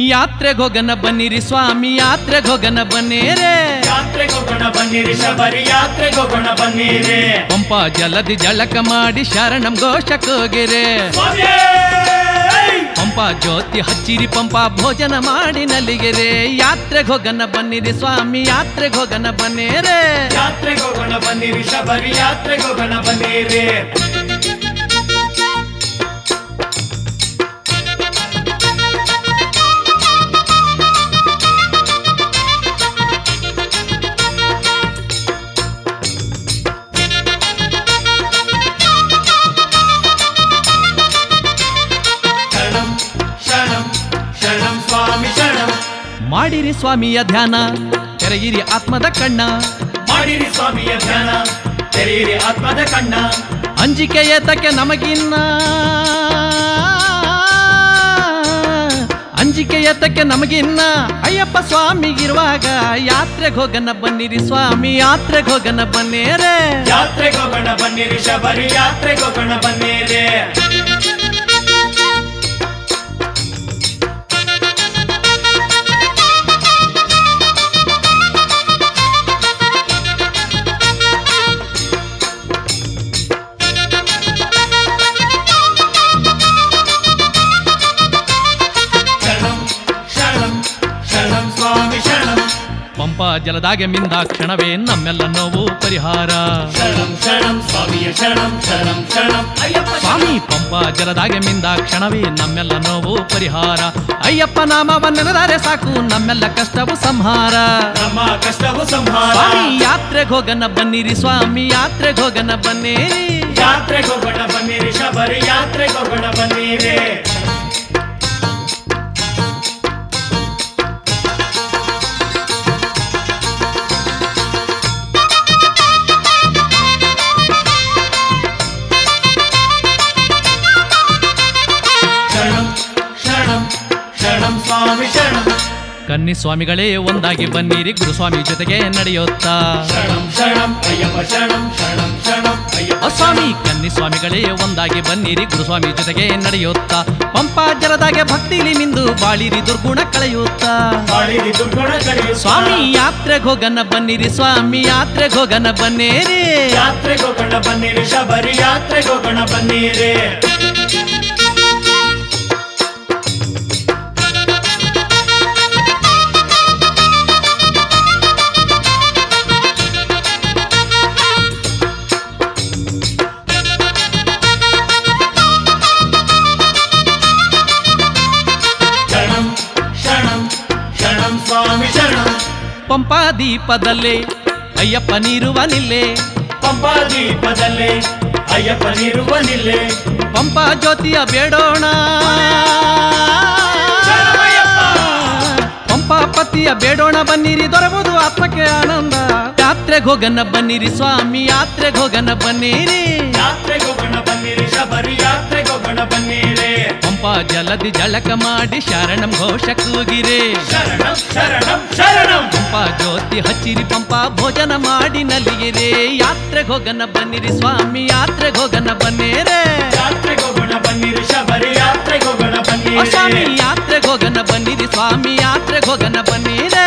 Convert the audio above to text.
ಯಾತ್ರೆಗೆ ಹೋಗನ ಬನ್ನಿರಿ ಸ್ವಾಮಿ ಯಾತ್ರೆಗೆ ಹೋಗನ ಬನ್ನೇರೆ ಯಾತ್ರೆಗೆ ಹೋಗೋಣ ಬನ್ನಿರಿ ಶಬರಿ ಯಾತ್ರೆಗೆ ಹೋಗೋಣ ಬನ್ನಿರಿ ಪಂಪ ಜಲದಿ ಜಳಕ ಮಾಡಿ ಶರಣಂ ಘೋಷಕೋಗಿರೆ ಸ್ವಾಮಿಯೇ! ಪಂಪ ಜ್ಯೋತಿ ಹಚ್ಚಿರಿ ಪಂಪ ಭೋಜನ ಮಾಡಿ ನಲಿಗೆರೆ ಯಾತ್ರೆಗೆ ಹೋಗನ ಬನ್ನಿರಿ ಸ್ವಾಮಿ ಯಾತ್ರೆಗೆ ಹೋಗನ ಬನ್ನೇರೆ ಯಾತ್ರೆಗೆ ಹೋಗೋಣ ಬನ್ನಿರಿ ಶಬರಿ ಯಾತ್ರೆಗೆ ಹೋಗೋಣ ಬನ್ನಿರಿ ಶರಣಂ ಶರಣಂ ಶರಣಂ ಸ್ವಾಮಿ ಶರಣಂ ಮಾಡಿರಿ ಸ್ವಾಮಿಯ ಧ್ಯಾನ ತೆರೆಯಿರಿ ಆತ್ಮದ ಕಣ್ಣ ಮಾಡಿರಿ ಸ್ವಾಮಿಯ ಧ್ಯಾನ ತೆರೆಯಿರಿ ಆತ್ಮದ ಕಣ್ಣ ಅಂಜಿಕೆ ಏತಕ್ಕೆ ನಮಗಿನ್ನ ಅಂಜಿಕೆ ಏತಕ್ಕೆ ನಮಗಿನ್ನ ಅಯ್ಯಪ್ಪ ಸ್ವಾಮಿಗಿರುವಾಗ ಯಾತ್ರೆಗೆ ಹೋಗನ ಬನ್ನಿರಿ ಸ್ವಾಮಿ ಯಾತ್ರೆಗೆ ಹೋಗನ ಬನ್ನೇರೆ ಯಾತ್ರೆಗೆ ಹೋಗೋಣ ಬನ್ನಿರಿ ಶಬರಿ ಯಾತ್ರೆಗೆ ಹೋಗೋಣ ಬನ್ನಿರಿ ಶರಣಂ ಶರಣಂ ಶರಣಂ ಸ್ವಾಮಿ ಶರಣಂ ಪಂಪ ಜಲದಾಗೆ ಮಿಂದ ಕ್ಷಣವೇ ನಮ್ಮೆಲ್ಲ ನೋವು ಪರಿಹಾರ ಶರಣಂ ಶರಣಂ ಸ್ವಾಮಿಯ ಶರಣಂ ಶರಣಂ ಶರಣಂ ಅಯ್ಯಪ್ಪ ಸ್ವಾಮಿ ಪಂಪ ಜಲದಾಗೆ ಮಿಂದ ಕ್ಷಣವೇ ನಮ್ಮೆಲ್ಲ ನೋವು ಪರಿಹಾರ ಅಯ್ಯಪ್ಪ ನಾಮವನ್ನೆನದರೆ ಸಾಕು ನಮ್ಮೆಲ್ಲ ಕಷ್ಟವು ಸಂಹಾರ ನಮ್ಮ ಕಷ್ಟವು ಸಂಹಾರ ಸ್ವಾಮಿ ಯಾತ್ರೆಗೆ ಹೋಗನ ಬನ್ನಿರಿ ಸ್ವಾಮಿ ಯಾತ್ರೆಗೆ ಹೋಗನ ಬನ್ನಿರಿ ಯಾತ್ರೆಗೆ ಹೋಗೋಣ ಬನ್ನಿರಿ ಶಬರಿ ಯಾತ್ರೆಗೆ ಹೋಗೋಣ ಬನ್ನಿರಿ ಶರಣಂ ಶರಣಂ ಶರಣಂ ಸ್ವಾಮಿ ಶರಣಂ ಕನ್ನಿ ಸ್ವಾಮಿಗಳೇ ಒಂದಾಗಿ ಬನ್ನಿರಿ ಗುರುಸ್ವಾಮಿ ಜೊತೆಗೆ ನಡೆಯುತ್ತಾ ಶರಣಂ ಶರಣಂ ಅಯ್ಯಪ್ಪ ಶರಣಂ ಶರಣಂ ಶರಣಂ ಅಯ್ಯಪ್ಪ ಆ ಸ್ವಾಮಿ ಕನ್ನಿ ಸ್ವಾಮಿಗಳೇ ಒಂದಾಗಿ ಬನ್ನಿರಿ ಗುರುಸ್ವಾಮಿ ಜೊತೆಗೆ ನಡೆಯುತ್ತಾ ಪಂಪ ಜಲದಾಗೆ ಭಕ್ತಿಲಿ ಮಿಂದು ಬಾಳಿರಿ ದುರ್ಗುಣ ಕಳೆಯುತ್ತಾ ಬಾಳಿರಿ ದುರ್ಗುಣ ಕಳೆಯುತ್ತಾ. ಸ್ವಾಮಿ ಯಾತ್ರೆಗೆ ಹೋಗನ ಬನ್ನಿರಿ ಸ್ವಾಮಿ ಯಾತ್ರೆಗೆ ಹೋಗನ ಬನ್ನಿರಿ ಯಾತ್ರೆಗೆ ಹೋಗೋಣ ಬನ್ನಿರಿ ಶಬರಿ ಯಾತ್ರೆಗೆ ಹೋಗೋಣ ಬನ್ನಿರಿ ಶರಣಂ ಶರಣಂ ಶರಣಂ ಸ್ವಾಮಿ ಶರಣಂ ಪಂಪಾ ದೀಪದಲ್ಲೇ ಅಯ್ಯಪ್ಪ ನೀರುವನಿಲ್ಲೇ ಪಂಪಾ ದೀಪದಲ್ಲೇ ಅಯ್ಯಪ್ಪ ನೀರುವ ನಿಲ್ಲೆ ಪಂಪಾ ಜ್ಯೋತಿಯ ಬೇಡೋಣ ಶರಣಮಯ್ಯಪ್ಪ! ಪಂಪಾ ಪತಿಯ ಬೇಡೋಣ ಬನ್ನಿರಿ ದೊರಬಹುದು ಆತ್ಮಕ್ಕೆ ಆನಂದ ಯಾತ್ರೆಗೆ ಹೋಗನ ಬನ್ನಿರಿ ಸ್ವಾಮಿ ಯಾತ್ರೆಗೆ ಹೋಗನ ಬನ್ನಿರಿ ಯಾತ್ರೆಗೆ ಹೋಗೋಣ ಬನ್ನಿರಿ ಶಬರಿ ಯಾತ್ರೆಗೆ ಹೋಗೋಣ ಬನ್ನಿರಿ ಪಂಪಾ ಜಲದಿ ಜಳಕ ಮಾಡಿ ಶರಣಂ ಘೋಷ ಕೂಗಿರೆ ಶರಣಂ ಶರಣಂ ಶರಣಂ ಪಂಪಾ ಜ್ಯೋತಿ ಹಚ್ಚಿರಿ ಪಂಪಾ ಭೋಜನ ಮಾಡಿ ನಲಿಗಿರೆ ಯಾತ್ರೆಗೆ ಹೋಗನ ಬನ್ನಿರಿ ಸ್ವಾಮಿ ಯಾತ್ರೆಗೆ ಹೋಗನ ಬನ್ನಿರೆ ಯಾತ್ರೆಗೆ ಹೋಗೋಣ ಬನ್ನಿರಿ ಶಬರಿ ಯಾತ್ರೆಗೆ ಹೋಗೋಣ ಆ ಸ್ವಾಮಿ ಬನ್ನಿರಿ ಯಾತ್ರೆಗೆ ಹೋಗನ ಬನ್ನಿರಿ ಸ್ವಾಮಿ ಯಾತ್ರೆಗೆ ಹೋಗನ ಬನ್ನಿರೆ